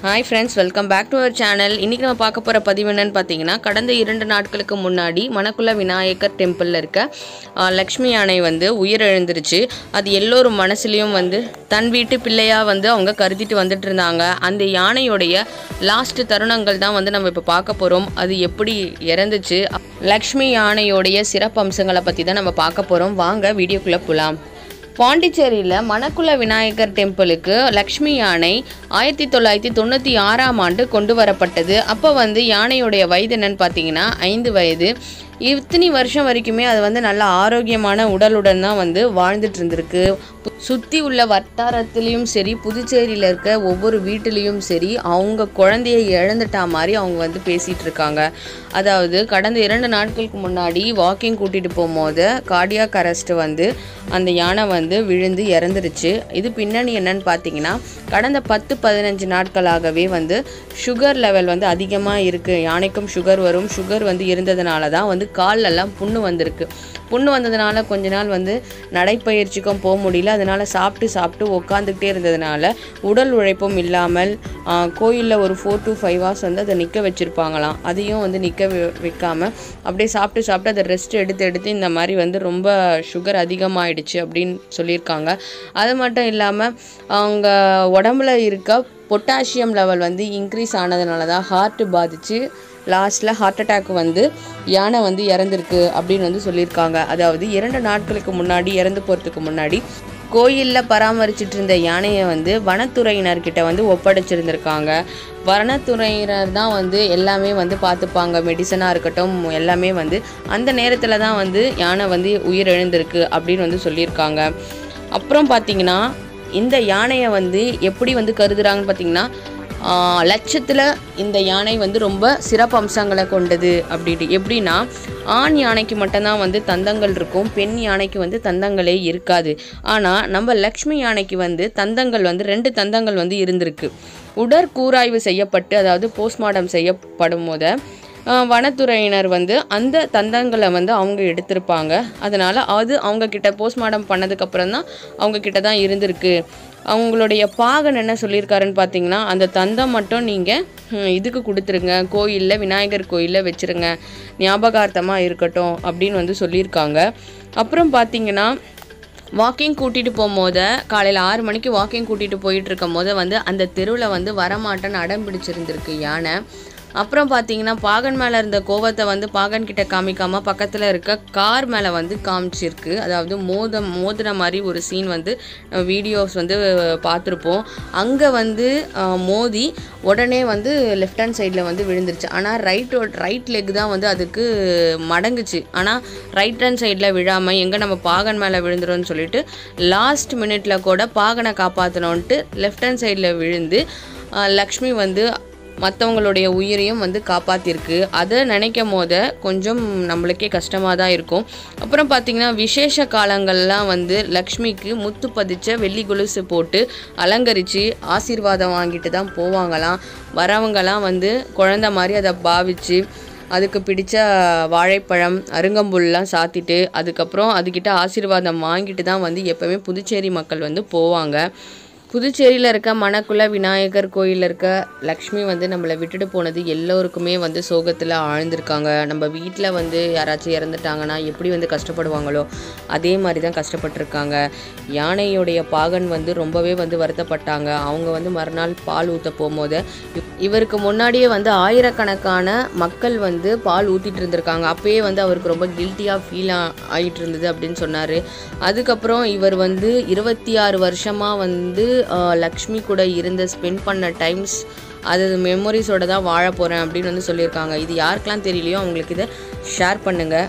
hi friends welcome back to our channel இன்றைக்கி நம்ம பார்க்க போகிற பதிவு என்னன்னு பார்த்தீங்கன்னா கடந்த இரண்டு நாட்களுக்கு முன்னாடி மணக்குள விநாயகர் டெம்பிளில் இருக்க ஆ, லக்ஷ்மி யானை வந்து உயிரிழந்துருச்சு அது எல்லோரும் மனசுலேயும் வந்து தன் வீட்டு பிள்ளையாக வந்து அவங்க கருதிட்டு வந்துட்டு இருந்தாங்க அந்த யானையோடைய லாஸ்ட் தருணங்கள் தான் வந்து நம்ம இப்போ பார்க்க போகிறோம் அது எப்படி இறந்துச்சு லக்ஷ்மி யானையோடைய சிறப்பம்சங்களை பற்றி தான் நம்ம பார்க்க போகிறோம் வாங்க வீடியோக்குள்ளே போகலாம் பாண்டிச்சேரியில் மணக்குள விநாயகர் டெம்பிளுக்கு லக்ஷ்மி யானை ஆயிரத்தி தொள்ளாயிரத்தி தொண்ணூற்றி ஆறாம் ஆண்டு கொண்டு வரப்பட்டது அப்போ வந்து யானையுடைய வயது என்னன்னு பார்த்தீங்கன்னா ஐந்து வயது இத்தனி வருஷம் வரைக்குமே அது வந்து நல்ல ஆரோக்கியமான உடலுடன் தான் வந்து வாழ்ந்துட்டு இருந்திருக்கு சுற்றி உள்ள வட்டாரத்துலேயும் சரி புதுச்சேரியில் இருக்க ஒவ்வொரு வீட்டிலையும் சரி அவங்க குழந்தைய இழந்துட்டா மாதிரி அவங்க வந்து பேசிகிட்டு இருக்காங்க அதாவது கடந்த இரண்டு நாட்களுக்கு முன்னாடி வாக்கிங் கூட்டிகிட்டு போகும்போது கார்டியாக் அரெஸ்ட் வந்து அந்த யானை வந்து விழுந்து இறந்துருச்சு இது பின்னணி என்னன்னு பார்த்தீங்கன்னா கடந்த பத்து பதினஞ்சு நாட்களாகவே வந்து சுகர் லெவல் வந்து அதிகமாக இருக்குது யானைக்கும் சுகர் வரும் சுகர் வந்து இருந்ததுனால தான் வந்து கால்லெல்லாம் புண்ணு வந்திருக்கு புண்ணு வந்ததுனால கொஞ்ச நாள் வந்து நடைப்பயிற்சிக்கும் போக முடியல அதனால சாப்பிட்டு சாப்பிட்டு உட்காந்துக்கிட்டே இருந்ததுனால உடல் உழைப்பும் இல்லாமல் கோயிலில் ஒரு ஃபோர் டு ஃபைவ் ஹவர்ஸ் வந்து அதை நிற்க வச்சுருப்பாங்களாம் அதையும் வந்து நிற்க வைக்காம அப்படியே சாப்பிட்டு சாப்பிட்டு அதை ரெஸ்ட் எடுத்து எடுத்து இந்த மாதிரி வந்து ரொம்ப சுகர் அதிகமாயிடுச்சு அப்படின்னு சொல்லியிருக்காங்க அது மட்டும் இல்லாமல் அவங்க உடம்புல இருக்க பொட்டாசியம் லெவல் வந்து இன்க்ரீஸ் ஆனதுனால தான் ஹார்ட் பாதிச்சு லாஸ்ட்டில் ஹார்ட் அட்டாக் வந்து யானை வந்து இறந்துருக்கு அப்படின்னு வந்து சொல்லியிருக்காங்க அதாவது இரண்டு நாட்களுக்கு முன்னாடி இறந்து போகிறதுக்கு முன்னாடி கோயிலில் பராமரிச்சிட்டு இருந்த யானையை வந்து வனத்துறையினர்கிட்ட வந்து ஒப்படைச்சிருந்திருக்காங்க வனத்துறையினர் தான் வந்து எல்லாமே வந்து பார்த்துப்பாங்க மெடிசனாக இருக்கட்டும் எல்லாமே வந்து அந்த நேரத்தில் தான் வந்து யானை வந்து உயிரிழந்திருக்கு அப்படின்னு வந்து சொல்லியிருக்காங்க அப்புறம் பார்த்தீங்கன்னா இந்த யானையை வந்து எப்படி வந்து கருதுறாங்கன்னு பார்த்தீங்கன்னா ஆஹ் லட்சத்தில் இந்த யானை வந்து ரொம்ப சிறப்பு அம்சங்களை கொண்டது அப்படின்ட்டு எப்படின்னா ஆண் யானைக்கு மட்டும்தான் வந்து தந்தங்கள் இருக்கும் பெண் யானைக்கு வந்து தந்தங்களே இருக்காது ஆனால் நம்ம லக்ஷ்மி யானைக்கு வந்து தந்தங்கள் வந்து ரெண்டு தந்தங்கள் வந்து இருந்திருக்கு உடற்கூராய்வு செய்யப்பட்டு அதாவது போஸ்ட்மார்ட்டம் செய்யப்படும் போது ஆஹ் வனத்துறையினர் வந்து அந்த தந்தங்களை வந்து அவங்க எடுத்திருப்பாங்க அதனால் அது அவங்க கிட்ட போஸ்ட்மார்ட்டம் பண்ணதுக்கப்புறம் தான் அவங்க கிட்ட தான் இருந்திருக்கு அவங்களுடைய பாகன் என்ன சொல்லியிருக்காருன்னு பார்த்தீங்கன்னா அந்த தந்தம் மட்டும் நீங்கள் இதுக்கு கொடுத்துருங்க கோயிலில் விநாயகர் கோயிலில் வச்சுருங்க ஞாபகார்த்தமாக இருக்கட்டும் அப்படின்னு வந்து சொல்லியிருக்காங்க அப்புறம் பார்த்தீங்கன்னா வாக்கிங் கூட்டிகிட்டு போகும்போது காலையில் ஆறு மணிக்கு வாக்கிங் கூட்டிகிட்டு போயிட்டு இருக்கும் போது வந்து அந்த தெருவில் வந்து வரமாட்டேன்னு அடம் பிடிச்சிருந்திருக்கு யானை அப்புறம் பார்த்தீங்கன்னா பாகன் மேலே இருந்த கோவத்தை வந்து பாகன் கிட்ட காமிக்காம பக்கத்தில் இருக்க கார் மேலே வந்து காமிச்சிருக்கு அதாவது மோத மோதின மாதிரி ஒரு சீன் வந்து வீடியோஸ் வந்து பார்த்துருப்போம் அங்கே வந்து அஹ், மோதி உடனே வந்து லெஃப்ட் ஹேண்ட் சைடில் வந்து விழுந்துருச்சு ஆனால் ரைட் ரைட் லெக் தான் வந்து அதுக்கு மடங்குச்சு ஆனால் ரைட் ஹேண்ட் சைடில் விழாமல் எங்கே நம்ம பாகன் மேலே விழுந்துரும்னு சொல்லிட்டு லாஸ்ட் மினிட்ல கூட பாகனை காப்பாற்றணுன்ட்டு லெஃப்ட் ஹேண்ட் சைடில் விழுந்து அஹ், லக்ஷ்மி வந்து மற்றவங்களுடைய உயிரையும் வந்து காப்பாற்றிருக்கு அதை நினைக்கும் போது கொஞ்சம் நம்மளுக்கே கஷ்டமாக தான் இருக்கும் அப்புறம் பார்த்திங்கன்னா விசேஷ காலங்கள்லாம் வந்து லக்ஷ்மிக்கு முத்து பதிச்ச வெள்ளி கொலுசு போட்டு அலங்கரித்து ஆசீர்வாதம் வாங்கிட்டு தான் போவாங்களாம் வரவங்கலாம் வந்து குழந்த மாதிரி அதை பாவிச்சு அதுக்கு பிடிச்ச வாழைப்பழம் அருங்கம்புல்லாம் சாத்திட்டு அதுக்கப்புறம் அதுக்கிட்ட ஆசீர்வாதம் வாங்கிட்டு தான் வந்து எப்போவுமே புதுச்சேரி மக்கள் வந்து போவாங்க புதுச்சேரியில் இருக்க மணக்குள விநாயகர் கோயிலில் இருக்க லக்ஷ்மி வந்து நம்மளை விட்டுட்டு போனது எல்லோருக்குமே வந்து சோகத்தில் ஆழ்ந்திருக்காங்க நம்ம வீட்டில் வந்து யாராச்சும் இறந்துட்டாங்கன்னா எப்படி வந்து கஷ்டப்படுவாங்களோ அதே மாதிரி தான் கஷ்டப்பட்டிருக்காங்க யானையுடைய பாகன் வந்து ரொம்பவே வந்து வருத்தப்பட்டாங்க அவங்க வந்து மறுநாள் பால் ஊற்ற போகும்போது இவ்- இவருக்கு முன்னாடியே வந்து ஆயிரக்கணக்கான மக்கள் வந்து பால் ஊற்றிட்டு இருந்திருக்காங்க அப்பயே வந்து அவருக்கு ரொம்ப கில்ட்டியாக ஃபீல் ஆகிட்டு இருந்தது அப்படின்னு சொன்னார் அதுக்கப்புறம் இவர் வந்து இருபத்தி ஆறு வருஷமாக வந்து ஆஹ், லக்ஷ்மி கூட இருந்த ஸ்பெண்ட் பண்ண டைம்ஸ் அது மெமரிஸோட தான் வாழ போகிறேன் அப்படின்னு வந்து சொல்லியிருக்காங்க இது யாருக்கெல்லாம் தெரியலையோ அவங்களுக்கு இதை ஷேர் பண்ணுங்கள்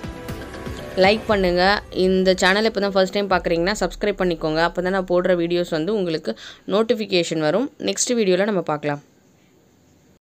லைக் பண்ணுங்கள் இந்த சேனலை இப்போ தான் ஃபஸ்ட் டைம் பார்க்குறீங்கன்னா சப்ஸ்கிரைப் பண்ணிக்கோங்க அப்போ தான் நான் போடுற வீடியோஸ் வந்து உங்களுக்கு நோட்டிஃபிகேஷன் வரும் நெக்ஸ்ட் வீடியோவில் நம்ம பார்க்கலாம்